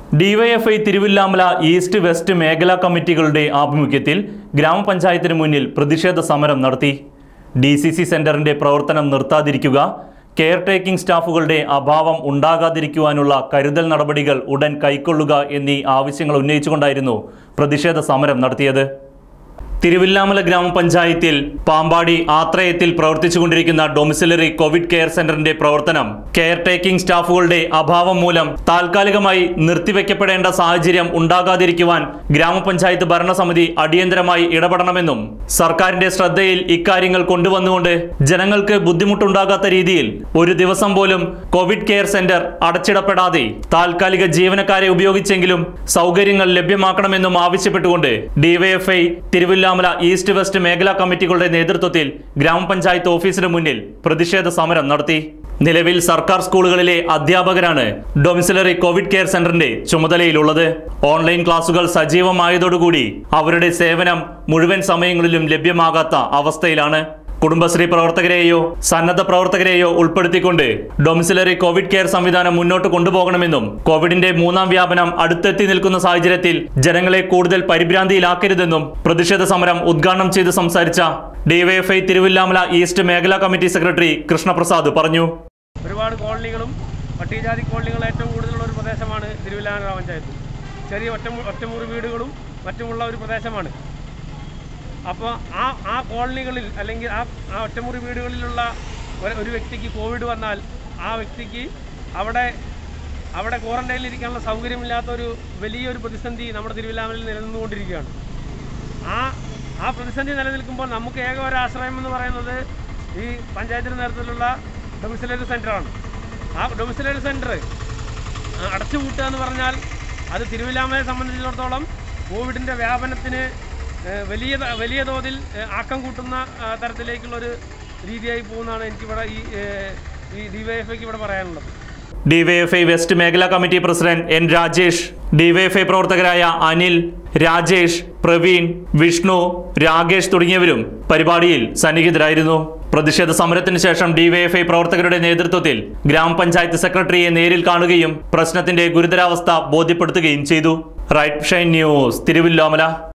DYFI Thiruvilwamala east west മേഖലാ കമ്മിറ്റികളുടെ ആഭിമുഖ്യത്തിൽ ഗ്രാമപഞ്ചായത്തിന് മുന്നിൽ പ്രതിഷേധ സമരം നടത്തി ഡി സി സി സെന്ററിന്റെ പ്രവർത്തനം നിർത്താതിരിക്കുക കെയർ ടേക്കിംഗ് സ്റ്റാഫുകളുടെ അഭാവം ഉണ്ടാകാതിരിക്കുവാനുള്ള കരുതൽ നടപടികൾ ഉടൻ കൈക്കൊള്ളുക എന്നീ ആവശ്യങ്ങൾ ഉന്നയിച്ചുകൊണ്ടായിരുന്നു പ്രതിഷേധ സമരം നടത്തിയത് തിരുവില്ലാമല ഗ്രാമപഞ്ചായത്തിൽ പാമ്പാടി ആത്രയത്തിൽ പ്രവർത്തിച്ചുകൊണ്ടിരിക്കുന്ന ഡൊമിസിലറി കോവിഡ് കെയർ സെന്ററിന്റെ പ്രവർത്തനം കെയർ ടേക്കിംഗ് സ്റ്റാഫുകളുടെ അഭാവം മൂലം താൽക്കാലികമായി നിർത്തിവെക്കപ്പെടേണ്ട സാഹചര്യം ഉണ്ടാകാതിരിക്കുവാൻ ഗ്രാമപഞ്ചായത്ത് ഭരണസമിതി അടിയന്തരമായി ഇടപെടണമെന്നും സർക്കാരിന്റെ ശ്രദ്ധയിൽ ഇക്കാര്യങ്ങൾ കൊണ്ടുവന്നുകൊണ്ട് ജനങ്ങൾക്ക് ബുദ്ധിമുട്ടുണ്ടാകാത്ത രീതിയിൽ ഒരു ദിവസം പോലും കോവിഡ് കെയർ സെന്റർ അടച്ചിടപ്പെടാതെ താൽക്കാലിക ജീവനക്കാരെ ഉപയോഗിച്ചെങ്കിലും സൗകര്യങ്ങൾ ലഭ്യമാക്കണമെന്നും ആവശ്യപ്പെട്ടുകൊണ്ട് ഡിവൈഎഫ്ഐ തിരുവില്ലാമല ഈസ്റ്റ് വെസ്റ്റ് മേഖലാ കമ്മിറ്റികളുടെ നേതൃത്വത്തിൽ ഗ്രാമപഞ്ചായത്ത് ഓഫീസിന് മുന്നിൽ പ്രതിഷേധ സമരം നടത്തി നിലവിൽ സർക്കാർ സ്കൂളുകളിലെ അധ്യാപകരാണ് ഡൊമിസിലറി കോവിഡ് കെയർ സെന്ററിന്റെ ചുമതലയിലുള്ളത് ഓൺലൈൻ ക്ലാസുകൾ സജീവമായതോടുകൂടി അവരുടെ സേവനം മുഴുവൻ സമയങ്ങളിലും ലഭ്യമാകാത്ത അവസ്ഥയിലാണ് കുടുംബശ്രീ പ്രവർത്തകരെയോ സന്നദ്ധ പ്രവർത്തകരെയോ ഉൾപ്പെടുത്തിക്കൊണ്ട് ഡൊമിസിലറി കോവിഡ് കെയർ സംവിധാനം മുന്നോട്ട് കൊണ്ടുപോകണമെന്നും കോവിഡിന്റെ മൂന്നാം വ്യാപനം അടുത്തെത്തി നിൽക്കുന്ന സാഹചര്യത്തിൽ ജനങ്ങളെ കൂടുതൽ പരിഭ്രാന്തിയിലാക്കരുതെന്നും പ്രതിഷേധ സമരം ഉദ്ഘാടനം ചെയ്ത് സംസാരിച്ച ഡിവൈഎഫ്ഐ തിരുവില്ലാമല ഈസ്റ്റ് മേഖലാ കമ്മിറ്റി സെക്രട്ടറി കൃഷ്ണപ്രസാദ് പറഞ്ഞു ഒരുപാട് കോളനികളും പട്ടികജാതി കോളനികളും ഏറ്റവും കൂടുതലുള്ള ഒരു പ്രദേശമാണ് തിരുവില്ലാമല ഗ്രാമപഞ്ചായത്ത് ചെറിയ ഒറ്റ ഒറ്റമുറി വീടുകളും മറ്റുമുള്ള ഒരു പ്രദേശമാണ് അപ്പോൾ ആ ആ കോളനികളിൽ അല്ലെങ്കിൽ ആ ആ ഒറ്റമുറി വീടുകളിലുള്ള ഒരു ഒരു വ്യക്തിക്ക് കോവിഡ് വന്നാൽ ആ വ്യക്തിക്ക് അവിടെ അവിടെ ക്വാറന്റൈനിൽ ഇരിക്കാനുള്ള സൗകര്യമില്ലാത്ത ഒരു വലിയൊരു പ്രതിസന്ധി നമ്മുടെ തിരുവില്ലാമലയിൽ നിലനിന്നുകൊണ്ടിരിക്കുകയാണ് ആ ആ പ്രതിസന്ധി നിലനിൽക്കുമ്പോൾ നമുക്ക് ഏക ഒരു ആശ്രയം എന്ന് പറയുന്നത് ഈ പഞ്ചായത്തിന് നേതൃത്വത്തിലുള്ള ഡൊമിസിലറി സെൻ്ററാണ് ആ ഡൊമിസിലറി സെൻറ്റർ അടച്ചുപൂട്ടുക എന്ന് പറഞ്ഞാൽ അത് തിരുവില്ലാമലയെ സംബന്ധിച്ചിടത്തോളം കോവിഡിൻ്റെ വ്യാപനത്തിന് ഏഹ്, വലിയ ത- വലിയ തോതിൽ ഏഹ്, ആക്കം കൂട്ടുന്ന ആ, തരത്തിലേക്കുള്ളൊരു രീതിയായി പോകുന്നതാണ് എനിക്കിവിടെ ഈ ഏഹ്, ഈ ഡിവൈഎഫ്ഐക്ക് ഇവിടെ പറയാനുള്ളത് ഡിവൈഎഫ്ഐ വെസ്റ്റ് മേഖലാ committee president N Rajesh DYFI പ്രവർത്തകരായ അനിൽ രാജേഷ് പ്രവീൺ വിഷ്ണു രാകേഷ് തുടങ്ങിയവരും പരിപാടിയിൽ സന്നിഹിതരായിരുന്നു പ്രതിഷേധ സമരത്തിന് ശേഷം ഡിവൈഎഫ്ഐ പ്രവർത്തകരുടെ നേതൃത്വത്തിൽ ഗ്രാമപഞ്ചായത്ത് സെക്രട്ടറിയെ നേരിൽ കാണുകയും പ്രശ്നത്തിന്റെ ഗുരുതരാവസ്ഥ ബോധ്യപ്പെടുത്തുകയും ചെയ്തു റൈറ്റ് ഷൈൻ ന്യൂസ് തിരുവല്ലോമല